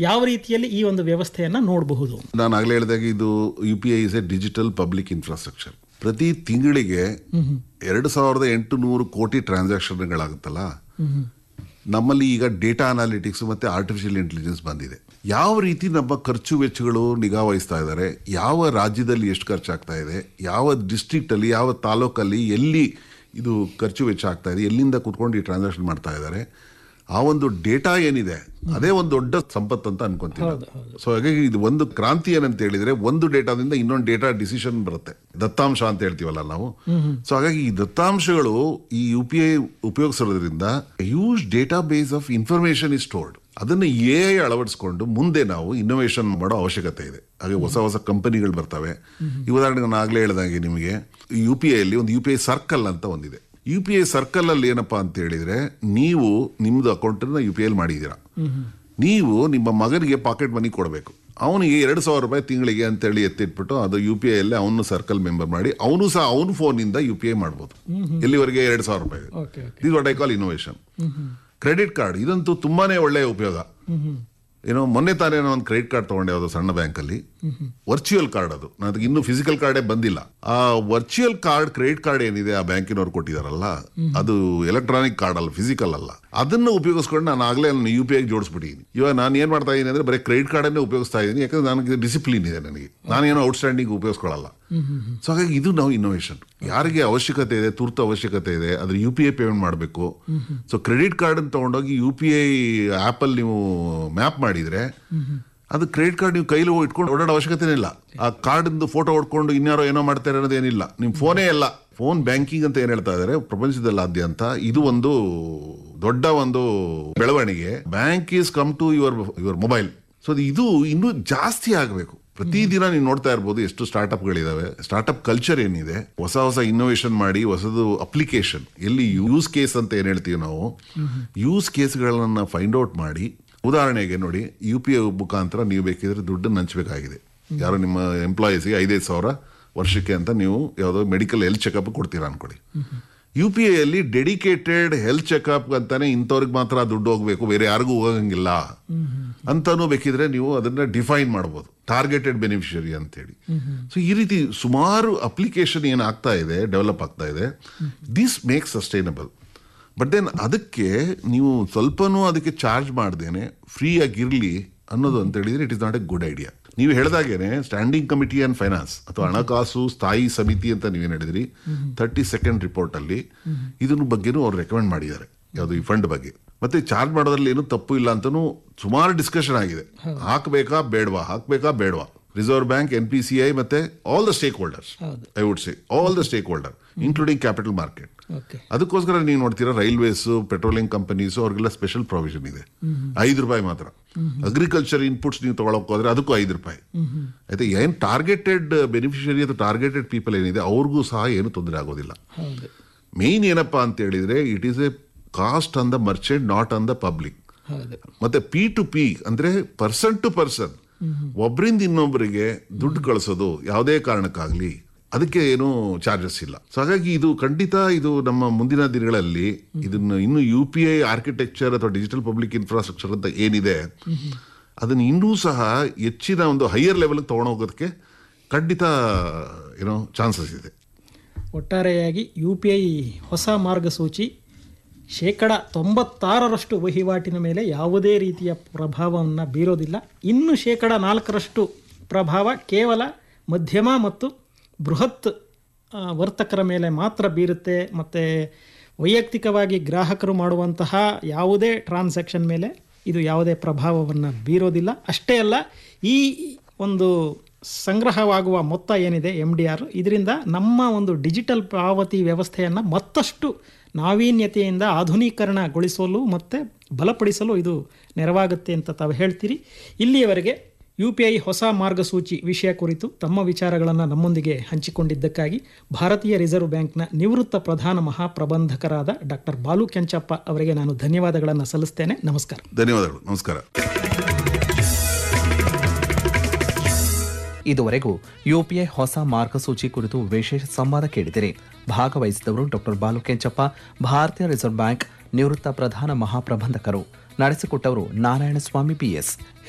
ಯಾವ ರೀತಿಯಲ್ಲಿ ಈ ಒಂದು ವ್ಯವಸ್ಥೆಯನ್ನು ನೋಡಬಹುದು ನಾನು ಆಗಲೇ ಹೇಳಿದಾಗ ಇದು U P I is a digital public infrastructure ಪ್ರತಿ ತಿಂಗಳಿಗೆ ಎರಡು ಸಾವಿರದ ಎಂಟು ನೂರು ಕೋಟಿ ಟ್ರಾನ್ಸಾಕ್ಷನ್ಗಳಾಗುತ್ತಲ್ಲ ನಮ್ಮಲ್ಲಿ ಈಗ ಡೇಟಾ ಅನಾಲಿಟಿಕ್ಸ್ ಮತ್ತೆ ಆರ್ಟಿಫಿಷಿಯಲ್ ಇಂಟೆಲಿಜೆನ್ಸ್ ಬಂದಿದೆ ಯಾವ ರೀತಿ ನಮ್ಮ ಖರ್ಚು ವೆಚ್ಚಗಳು ನಿಗಾ ವಹಿಸ್ತಾ ಇದ್ದಾರೆ ಯಾವ ರಾಜ್ಯದಲ್ಲಿ ಎಷ್ಟು ಖರ್ಚಾಗ್ತಾ ಇದೆ ಯಾವ ಡಿಸ್ಟ್ರಿಕ್ಟ್ ಅಲ್ಲಿ ಯಾವ ತಾಲೂಕಲ್ಲಿ ಎಲ್ಲಿ ಇದು ಖರ್ಚು ವೆಚ್ಚ ಆಗ್ತಾ ಇದೆ ಎಲ್ಲಿಂದ ಕುತ್ಕೊಂಡು ಈ ಟ್ರಾನ್ಸಾಕ್ಷನ್ ಮಾಡ್ತಾ ಇದ್ದಾರೆ ಆ ಒಂದು ಡೇಟಾ ಏನಿದೆ ಅದೇ ಒಂದು ದೊಡ್ಡ ಸಂಪತ್ತು ಅಂತ ಅನ್ಕೊಂತೀನಿ ಸೊ ಹಾಗಾಗಿ ಇದು ಒಂದು ಕ್ರಾಂತಿ ಏನಂತ ಹೇಳಿದ್ರೆ ಒಂದು ಡೇಟಾದಿಂದ ಇನ್ನೊಂದು ಡೇಟಾ ಡಿಸಿಷನ್ ಬರುತ್ತೆ ದತ್ತಾಂಶ ಅಂತ ಹೇಳ್ತೀವಲ್ಲ ನಾವು ಸೊ ಹಾಗಾಗಿ ಈ ದತ್ತಾಂಶಗಳು ಈ ಯು ಪಿ ಐ ಉಪಯೋಗಿಸೋದ್ರಿಂದ huge data base of information is stored ಅದನ್ನ ಎ ಐ ಅಳವಡಿಸ್ಕೊಂಡು ಮುಂದೆ ನಾವು ಇನ್ನೋವೇಷನ್ ಮಾಡೋ ಅವಶ್ಯಕತೆ ಇದೆ ಹಾಗೆ ಹೊಸ ಹೊಸ ಕಂಪನಿಗಳು ಬರ್ತವೆ ಈ ಉದಾಹರಣೆಗೆ ನಾನು ಆಗ್ಲೇ ಹೇಳಿದಾಗೆ ನಿಮಗೆ ಯು ಪಿ ಐಲಿ ಒಂದು ಯು ಪಿ ಐ ಸರ್ಕಲ್ ಅಂತ ಒಂದಿದೆ ಯು ಪಿ ಐ ಸರ್ಕಲ್ ಅಲ್ಲಿ ಏನಪ್ಪಾ ಅಂತ ಹೇಳಿದ್ರೆ ನೀವು ನಿಮ್ದು ಅಕೌಂಟ್ ಯು ಪಿ ಐ ಮಾಡಿದ್ದೀರಾ ನೀವು ನಿಮ್ಮ ಮಗನಿಗೆ ಪಾಕೆಟ್ ಮನಿ ಕೊಡಬೇಕು ಅವನಿಗೆ ಎರಡು ಸಾವಿರ ರೂಪಾಯಿ ತಿಂಗಳಿಗೆ ಅಂತೇಳಿ ಎತ್ತಿಟ್ಬಿಟ್ಟು ಅದು ಯು ಪಿ ಐ ಅಲ್ಲಿ ಅವನು ಸರ್ಕಲ್ ಮೆಂಬರ್ ಮಾಡಿ ಅವನು ಸಹ ಅವನ ಫೋನಿಂದ ಯು ಪಿ ಐ ಮಾಡ್ಬೋದು ಎಲ್ಲಿವರೆಗೆ ಎರಡು ಸಾವಿರ ರೂಪಾಯಿ okay this what I call innovation credit card ಇದಂತೂ ತುಂಬಾನೇ ಒಳ್ಳೆಯ ಉಪಯೋಗ ಏನೋ ಮೊನ್ನೆ ತಾನೇ ನಾನು ಒಂದು ಕ್ರೆಡಿಟ್ ಕಾರ್ಡ್ ತಗೊಂಡೆ ಅದು ಸಣ್ಣ ಬ್ಯಾಂಕಲ್ಲಿ ವರ್ಚುವಲ್ ಕಾರ್ಡ್ ಅದು ನನಗೆ ಇನ್ನೂ ಫಿಸಿಕಲ್ ಕಾರ್ಡೇ ಬಂದಿಲ್ಲ ಆ ವರ್ಚುವಲ್ ಕಾರ್ಡ್ ಕ್ರೆಡಿಟ್ ಕಾರ್ಡ್ ಏನಿದೆ ಆ ಬ್ಯಾಂಕಿನವ್ರು ಕೊಟ್ಟಿದಾರಲ್ಲ ಅದು ಎಲೆಕ್ಟ್ರಾನಿಕ್ ಕಾರ್ಡ್ ಅಲ್ಲ ಫಿಸಿಕಲ್ ಅಲ್ಲ ಅದನ್ನ ಉಪಯೋಗಿಸ್ಕೊಂಡು ನಾನು ಆಗಲೇ ಯು ಪಿ ಐ ಜೋಡಿಸ್ಬಿಟ್ಟಿದ್ದೀನಿ ಇವಾಗ ನಾನು ಏನ್ ಮಾಡ್ತಾ ಇದ್ದೀನಿ ಅಂದ್ರೆ ಬರೀ ಕ್ರೆಡಿಟ್ ಕಾರ್ಡನ್ನೇ ಉಪಯೋಗಿಸ್ತಾ ಇದ್ದೀನಿ ಯಾಕಂದ್ರೆ ನನಗೆ ಡಿಸಿಪ್ಲಿನ್ ಇದೆ ನನಗೆ ನಾನೇನೋ ಔಟ್ಸ್ಟ್ಯಾಂಡಿಂಗ್ ಉಪಯೋಗಿಸ್ಕೊಳ್ಳಲ್ಲ ಸೊ ಹಾಗಾಗಿ ಇದು ನಾವು ಇನ್ನೋವೇಷನ್ ಯಾರಿಗೆ ಅವಶ್ಯಕತೆ ಇದೆ ತುರ್ತು ಅವಶ್ಯಕತೆ ಇದೆ ಅದ್ರ ಯು ಪಿ ಐ ಪೇಮೆಂಟ್ ಮಾಡಬೇಕು ಸೊ ಕ್ರೆಡಿಟ್ ಕಾರ್ಡ್ ತಗೊಂಡೋಗಿ ಯು ಪಿ ಐ ಆ್ಯಪಲ್ಲಿ ನೀವು ಮ್ಯಾಪ್ ಮಾಡಿದ್ರೆ ಅದು ಕ್ರೆಡಿಟ್ ಕಾರ್ಡ್ ನೀವು ಕೈಲಿ ಇಟ್ಕೊಂಡು ಓಡಾಡೋ ಅವಶ್ಯಕತೆ ಇಲ್ಲ ಆ ಕಾರ್ಡ್ ಫೋಟೋ ಹೊಡ್ಕೊಂಡು ಇನ್ಯಾರೋ ಏನೋ ಮಾಡ್ತಾರೆ ಅನ್ನೋದೇನಿಲ್ಲ ನಿಮ್ ಫೋನೇ ಇಲ್ಲ ಫೋನ್ ಬ್ಯಾಂಕಿಂಗ್ ಅಂತ ಏನ್ ಹೇಳ್ತಾ ಇದಾರೆ ಪ್ರಪಂಚದಲ್ಲಾದ್ಯಂತ ಇದು ಒಂದು ದೊಡ್ಡ ಒಂದು ಬೆಳವಣಿಗೆ bank is come to your your mobile so ಇದು ಇನ್ನೂ ಜಾಸ್ತಿ ಆಗಬೇಕು ಪ್ರತಿದಿನ ನೀವು ನೋಡ್ತಾ ಇರ್ಬೋದು ಎಷ್ಟು ಸ್ಟಾರ್ಟ್ಅಪ್ಗಳಿದಾವೆ ಸ್ಟಾರ್ಟ್ಅಪ್ ಕಲ್ಚರ್ ಏನಿದೆ ಹೊಸ ಹೊಸ ಇನ್ನೋವೇಷನ್ ಮಾಡಿ ಹೊಸದು ಅಪ್ಲಿಕೇಶನ್ ಎಲ್ಲಿ ಯೂಸ್ ಕೇಸ್ ಅಂತ ಏನ್ ಹೇಳ್ತೀವಿ ನಾವು ಯೂಸ್ ಕೇಸ್ಗಳನ್ನ ಫೈಂಡ್ ಔಟ್ ಮಾಡಿ ಉದಾಹರಣೆಗೆ ನೋಡಿ ಯು ಪಿ ಐ ಮುಖಾಂತರ ನೀವು ಬೇಕಿದ್ರೆ ದುಡ್ಡನ್ನು ಹಂಚಬೇಕಾಗಿದೆ ಯಾರೋ ನಿಮ್ಮ ಎಂಪ್ಲಾಯೀಸ್ಗೆ ಐದೈದು ಸಾವಿರ ವರ್ಷಕ್ಕೆ ಅಂತ ನೀವು ಯಾವುದೋ ಮೆಡಿಕಲ್ ಹೆಲ್ತ್ ಚೆಕಪ್ ಕೊಡ್ತೀರಾ ಅನ್ಕೊಳ್ಳಿ ಯು ಪಿ ಐ ಅಲ್ಲಿ ಡೆಡಿಕೇಟೆಡ್ ಹೆಲ್ತ್ ಚೆಕಪ್ ಅಂತಾನೆ ಇಂಥವ್ರಿಗೆ ಮಾತ್ರ ಆ ದುಡ್ಡು ಹೋಗ್ಬೇಕು ಬೇರೆ ಯಾರಿಗೂ ಹೋಗಂಗಿಲ್ಲ ಅಂತಾನು ಬೇಕಿದ್ರೆ ನೀವು ಅದನ್ನ ಡಿಫೈನ್ ಮಾಡ್ಬೋದು ಟಾರ್ಗೆಟೆಡ್ ಬೆನಿಫಿಷರಿ ಅಂತೇಳಿ ಸೊ ಈ ರೀತಿ ಸುಮಾರು ಅಪ್ಲಿಕೇಶನ್ ಏನು ಆಗ್ತಾ ಇದೆ ಡೆವಲಪ್ ಆಗ್ತಾ ಇದೆ this make sustainable but then ಅದಕ್ಕೆ ನೀವು ಸ್ವಲ್ಪನೂ ಅದಕ್ಕೆ ಚಾರ್ಜ್ ಮಾಡ್ದೇನೆ ಫ್ರೀ ಆಗಿರ್ಲಿ ಅನ್ನೋದು ಅಂತ ಹೇಳಿದ್ರೆ it is not a good idea ನೀವು ಹೇಳಿದಾಗೇನೆ ಸ್ಟ್ಯಾಂಡಿಂಗ್ ಕಮಿಟಿ ಆನ್ ಫೈನಾನ್ಸ್ ಅಥವಾ ಹಣಕಾಸು ಸ್ಥಾಯಿ ಸಮಿತಿ ಅಂತ ನೀವೇನು ಹೇಳಿದ್ರಿ ತರ್ಟಿ ಸೆಕೆಂಡ್ ರಿಪೋರ್ಟ್ ಅಲ್ಲಿ ಇದನ್ನ ಬಗ್ಗೆನೂ ಅವ್ರು ರೆಕಮೆಂಡ್ ಮಾಡಿದ್ದಾರೆ ಯಾವುದು ಈ ಫಂಡ್ ಬಗ್ಗೆ ಮತ್ತೆ ಚಾರ್ಜ್ ಮಾಡೋದ್ರಲ್ಲಿ ಏನು ತಪ್ಪು ಇಲ್ಲ ಅಂತಾನು ಸುಮಾರು ಡಿಸ್ಕಷನ್ ಆಗಿದೆ ಹಾಕ್ಬೇಕಾ ಬೇಡವಾ ಹಾಕ್ಬೇಕಾ ಬೇಡವಾ reserve bank N P C I ಮತ್ತೆ ಆಲ್ ದ ಸ್ಟೇಕ್ ಹೋಲ್ಡರ್ಸ್ ಹೌದು. I would say all the stakeholder including capital market okay ಅದಕ್ಕೋಸ್ಕರ ನೀವು ನೋಡ್ತೀರಾ ರೈಲ್ವೇಸ್ ಪೆಟ್ರೋಲಿಂಗ್ ಕಂಪನೀಸ್ ಅವ್ರಿಗೆಲ್ಲ ಸ್ಪೆಷಲ್ ಪ್ರಾವಿಷನ್ ಇದೆ ಐದು ರೂಪಾಯಿ ಮಾತ್ರ ಅಗ್ರಿಕಲ್ಚರ್ ಇನ್ಪುಟ್ಸ್ ನೀವು ತಗೊಳಕ್ ಹೋದ್ರೆ ಅದಕ್ಕೂ ಐದು ರೂಪಾಯಿ ಆಯ್ತಾ ಏನ್ ಟಾರ್ಗೆಟೆಡ್ ಬೆನಿಫಿಷರಿ ಅಥವಾ ಟಾರ್ಗೆಟೆಡ್ ಪೀಪಲ್ ಏನಿದೆ ಅವ್ರಿಗೂ ಸಹ ಏನು ತೊಂದರೆ ಆಗೋದಿಲ್ಲ ಹೌದು ಮೇನ್ ಏನಪ್ಪಾ ಅಂತ ಹೇಳಿದ್ರೆ it is a cost on the merchant not on the public ಹೌದು ಮತ್ತೆ ಪಿ ಟು ಪಿ ಅಂದ್ರೆ ಪರ್ಸನ್ ಟು ಪರ್ಸನ್ ಒಬ್ಬರಿಂದ ಇನ್ನೊಬ್ಬರಿಗೆ ದುಡ್ಡು ಕಳಿಸೋದು ಯಾವುದೇ ಕಾರಣಕ್ಕಾಗ್ಲಿ ಅದಕ್ಕೆ ಏನು ಚಾರ್ಜಸ್ ಇಲ್ಲ ಸೊ ಹಾಗಾಗಿ ಇದು ಖಂಡಿತ ಇದು ನಮ್ಮ ಮುಂದಿನ ದಿನಗಳಲ್ಲಿ ಇದನ್ನು ಇನ್ನು ಯು ಪಿ ಐ ಆರ್ಕಿಟೆಕ್ಚರ್ ಅಥವಾ ಡಿಜಿಟಲ್ ಪಬ್ಲಿಕ್ ಇನ್ಫ್ರಾಸ್ಟ್ರಕ್ಚರ್ ಅಂತ ಏನಿದೆ ಅದನ್ನು ಇನ್ನೂ ಸಹ ಹೆಚ್ಚಿನ ಒಂದು ಹೈಯರ್ ಲೆವೆಲ್ಗೆ ತಗೊಂಡೋಗೋದಕ್ಕೆ ಖಂಡಿತ ಏನೋ ಚಾನ್ಸಸ್ ಇದೆ ಒಟ್ಟಾರೆಯಾಗಿ ಯು ಪಿ ಐ ಹೊಸ ಮಾರ್ಗಸೂಚಿ ಶೇಕಡ ತೊಂಬತ್ತಾರರಷ್ಟು ವಹಿವಾಟಿನ ಮೇಲೆ ಯಾವುದೇ ರೀತಿಯ ಪ್ರಭಾವವನ್ನು ಬೀರೋದಿಲ್ಲ ಇನ್ನು ಶೇಕಡ ನಾಲ್ಕರಷ್ಟು ಪ್ರಭಾವ ಕೇವಲ ಮಧ್ಯಮ ಮತ್ತು ಬೃಹತ್ ಆ, ವರ್ತಕರ ಮೇಲೆ ಮಾತ್ರ ಬೀರುತ್ತೆ ಮತ್ತು ವೈಯಕ್ತಿಕವಾಗಿ ಗ್ರಾಹಕರು ಮಾಡುವಂತಹ ಯಾವುದೇ ಟ್ರಾನ್ಸಾಕ್ಷನ್ ಮೇಲೆ ಇದು ಯಾವುದೇ ಪ್ರಭಾವವನ್ನು ಬೀರೋದಿಲ್ಲ ಅಷ್ಟೇ ಅಲ್ಲ ಈ ಒಂದು ಸಂಗ್ರಹವಾಗುವ ಮೊತ್ತ ಏನಿದೆ ಎಮ್ ಡಿ ಆರ್ ಇದರಿಂದ ನಮ್ಮ ಒಂದು ಡಿಜಿಟಲ್ ಪಾವತಿ ವ್ಯವಸ್ಥೆಯನ್ನು ಮತ್ತಷ್ಟು ನಾವೀನ್ಯತೆಯಿಂದ ಆಧುನೀಕರಣಗೊಳಿಸಲು ಮತ್ತು ಬಲಪಡಿಸಲು ಇದು ನೆರವಾಗುತ್ತೆ ಅಂತ ತಾವು ಹೇಳ್ತೀರಿ ಇಲ್ಲಿಯವರೆಗೆ ಯು ಪಿ ಐ ಹೊಸ ಮಾರ್ಗಸೂಚಿ ವಿಷಯ ಕುರಿತು ತಮ್ಮ ವಿಚಾರಗಳನ್ನು ನಮ್ಮೊಂದಿಗೆ ಹಂಚಿಕೊಂಡಿದ್ದಕ್ಕಾಗಿ ಭಾರತೀಯ ರಿಸರ್ವ್ ಬ್ಯಾಂಕ್ನ ನಿವೃತ್ತ ಪ್ರಧಾನ ಮಹಾಪ್ರಬಂಧಕರಾದ ಡಾಕ್ಟರ್ ಬಾಲು ಕೆಂಚಪ್ಪ ಅವರಿಗೆ ನಾನು ಧನ್ಯವಾದಗಳನ್ನು ಸಲ್ಲಿಸ್ತೇನೆ ನಮಸ್ಕಾರ ಧನ್ಯವಾದಗಳು ನಮಸ್ಕಾರ ಇದುವರೆಗೂ ಯುಪಿಐ ಹೊಸ ಮಾರ್ಗಸೂಚಿ ಕುರಿತು ವಿಶೇಷ ಸಂವಾದ ಕೇಳಿದಿರಿ ಭಾಗವಹಿಸಿದವರು ಡಾಕ್ಟರ್ ಬಾಲು ಕೆಂಚಪ್ಪ ಭಾರತೀಯ ರಿಸರ್ವ್ ಬ್ಯಾಂಕ್ ನಿವೃತ್ತ ಪ್ರಧಾನ ಮಹಾಪ್ರಬಂಧಕರು ನಡೆಸಿಕೊಟ್ಟವರು ನಾರಾಯಣಸ್ವಾಮಿ ಪಿಎಸ್